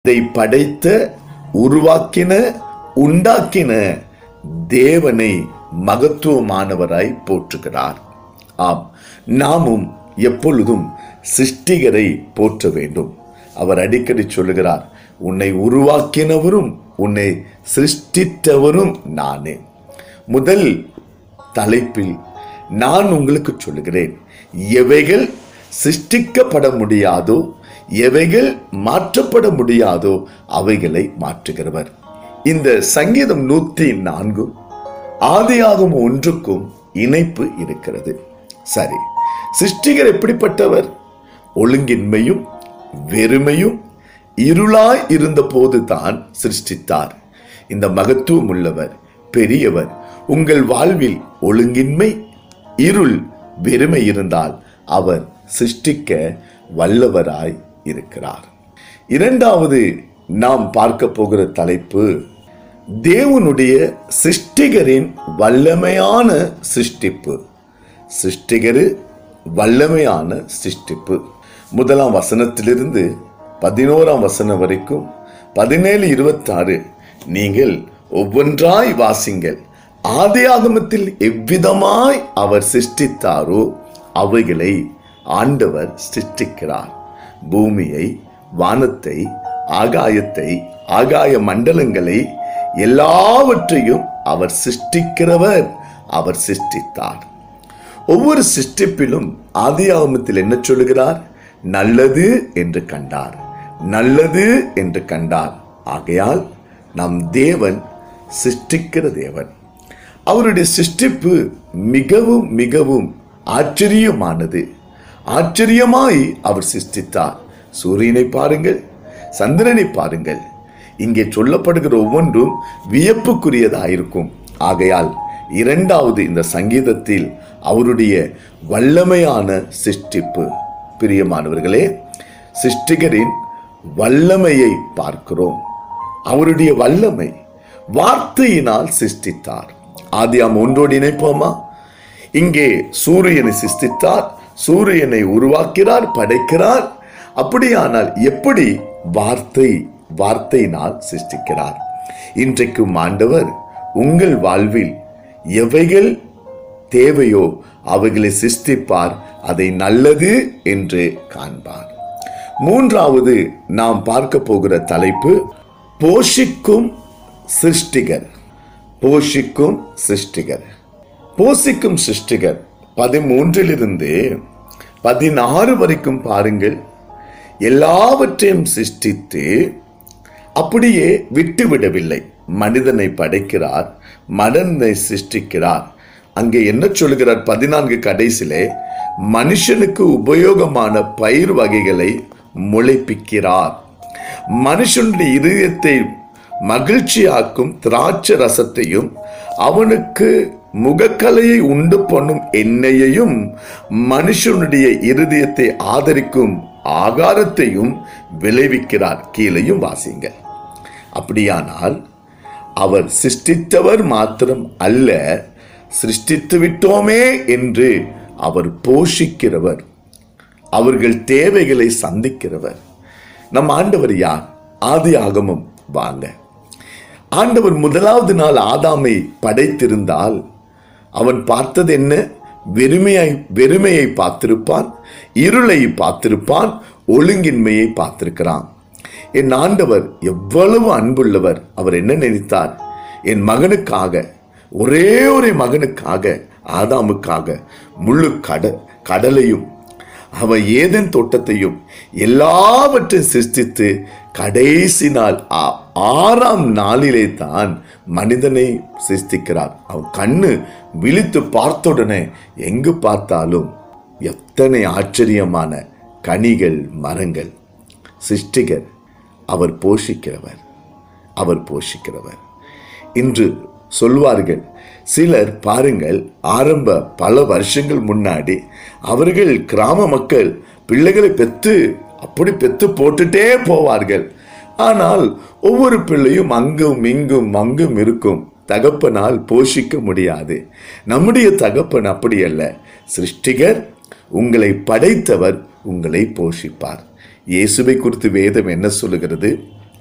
இதை படைத்த உருவாக்கின உண்டாக்கின தேவனை மகத்துவமானவராய் போற்றுகிறார் ஆம் நாமும் எப்பொழுதும் சிருஷ்டிகரை போற்ற வேண்டும் அவர் அடிக்கடி சொல்லுகிறார் உன்னை உருவாக்கினவரும் உன்னை சிருஷ்டித்தவரும் நானே முதல் தலைப்பில் நான் உங்களுக்கு சொல்லுகிறேன் எவைகள் சிருஷ்டிக்கப்பட முடியாதோ எவைகள் மாற்றப்பட முடியாதோ அவைகளை மாற்றுகிறவர் இந்த சங்கீதம் நூத்தி நான்கு ஆதியாகும் ஒன்றுக்கும் இணைப்பு இருக்கிறது சரி சிருஷ்டிகர் எப்படிப்பட்டவர் ஒழுங்கின்மையும் வெறுமையும் இருளாய் இருந்த போதுதான் சிருஷ்டித்தார் இந்த மகத்துவம் உள்ளவர் பெரியவர் உங்கள் வாழ்வில் ஒழுங்கின்மை இருள் வெறுமை இருந்தால் அவர் சிருஷ்டிக்க வல்லவராய் இருக்கிறார் இரண்டாவது நாம் பார்க்க போகிற தலைப்பு தேவனுடைய சிருஷ்டிகரின் வல்லமையான சிருஷ்டிப்பு சிருஷ்டிகரு வல்லமையான சிருஷ்டிப்பு முதலாம் வசனத்திலிருந்து பதினோராம் வசனம் வரைக்கும் பதினேழு இருபத்தாறு நீங்கள் ஒவ்வொன்றாய் வாசிங்கள் ஆதியாகமத்தில் எவ்விதமாய் அவர் சிருஷ்டித்தாரோ அவைகளை ஆண்டவர் சிருஷ்டிக்கிறார் பூமியை வானத்தை ஆகாயத்தை ஆகாய மண்டலங்களை எல்லாவற்றையும் அவர் சிருஷ்டிக்கிறவர் அவர் சிருஷ்டித்தார் ஒவ்வொரு சிருஷ்டிப்பிலும் ஆதியாகமத்தில் என்ன சொல்லுகிறார் நல்லது என்று கண்டார் நல்லது என்று கண்டார் ஆகையால் நம் தேவன் சிருஷ்டிக்கிற தேவன் அவருடைய சிருஷ்டிப்பு மிகவும் மிகவும் ஆச்சரியமானது ஆச்சரியமாய் அவர் சிருஷ்டித்தார் சூரியனை பாருங்கள் சந்திரனை பாருங்கள் இங்கே சொல்லப்படுகிற ஒவ்வொன்றும் வியப்புக்குரியதாயிருக்கும் ஆகையால் இரண்டாவது இந்த சங்கீதத்தில் அவருடைய வல்லமையான சிருஷ்டிப்பு பிரியமானவர்களே சிருஷ்டிகரின் வல்லமையை பார்க்கிறோம் அவருடைய வல்லமை வார்த்தையினால் சிருஷ்டித்தார் ஆதியாம் ஒன்றோடு இணைப்போமா இங்கே சூரியனை சிருஷ்டித்தார் சூரியனை உருவாக்கிறார் படைக்கிறார் அப்படியானால் எப்படி வார்த்தை வார்த்தையினால் சிருஷ்டிக்கிறார் இன்றைக்கும் ஆண்டவர் உங்கள் வாழ்வில் எவைகள் தேவையோ அவைகளை சிருஷ்டிப்பார் அதை நல்லது என்று காண்பார் மூன்றாவது நாம் பார்க்க போகிற தலைப்பு போஷிக்கும் சிருஷ்டிகர் போஷிக்கும் சிருஷ்டிகர் போஷிக்கும் சிருஷ்டிகர் பதிமூன்றிலிருந்து பதினாறு வரைக்கும் பாருங்கள் எல்லாவற்றையும் சிருஷ்டித்து அப்படியே விட்டுவிடவில்லை மனிதனை படைக்கிறார் மனிதனை சிருஷ்டிக்கிறார் அங்கே என்ன சொல்கிறார் பதினான்கு கடைசிலே மனுஷனுக்கு உபயோகமான பயிர் வகைகளை முளைப்பிக்கிறார் மனுஷனுடைய இருதயத்தை மகிழ்ச்சியாக்கும் திராட்சை ரசத்தையும் அவனுக்கு முகக்கலையை உண்டு பண்ணும் எண்ணெயையும் மனுஷனுடைய இருதயத்தை ஆதரிக்கும் ஆகாரத்தையும் விளைவிக்கிறார் கீழையும் வாசிங்க அப்படியானால் அவர் சிருஷ்டித்தவர் மாத்திரம் அல்ல சிருஷ்டித்து விட்டோமே என்று அவர் போஷிக்கிறவர் அவர்கள் தேவைகளை சந்திக்கிறவர் நம் ஆண்டவர் யார் ஆதி ஆகமம் வாங்க ஆண்டவர் முதலாவது நாள் ஆதாமை படைத்திருந்தால் அவன் பார்த்தது என்ன வெறுமையை வெறுமையை பார்த்திருப்பான் இருளை பார்த்திருப்பான் ஒழுங்கின்மையை பார்த்திருக்கிறான் என் ஆண்டவர் எவ்வளவு அன்புள்ளவர் அவர் என்ன நினைத்தார் என் மகனுக்காக ஒரே ஒரு மகனுக்காக ஆதாமுக்காக முழு கட கடலையும் அவன் ஏதன் தோட்டத்தையும் எல்லாவற்றையும் சிருஷ்டித்து கடைசி நாள் ஆ- ஆறாம் நாளிலே தான் மனிதனை சிருஷ்டிக்கிறார் அவன் கண்ணு விழித்து பார்த்தவுடனே எங்கு பார்த்தாலும் எத்தனை ஆச்சரியமான கனிகள் மரங்கள் சிருஷ்டிகர் அவர் போஷிக்கிறவர் அவர் போஷிக்கிறவர் இன்று சொல்வார்கள் சிலர் பாருங்கள் ஆரம்ப பல வருஷங்கள் முன்னாடி அவர்கள் கிராம மக்கள் பிள்ளைகளை பெத்து அப்படி பெத்து போட்டுட்டே போவார்கள் ஆனால் ஒவ்வொரு பிள்ளையும் அங்கும் இங்கும் அங்கும் இருக்கும் தகப்பனால் போஷிக்க முடியாது நம்முடைய தகப்பன் அப்படி அல்ல சிருஷ்டிகர் உங்களை படைத்தவர் உங்களை போஷிப்பார் இயேசுவை குறித்து வேதம் என்ன சொல்லுகிறது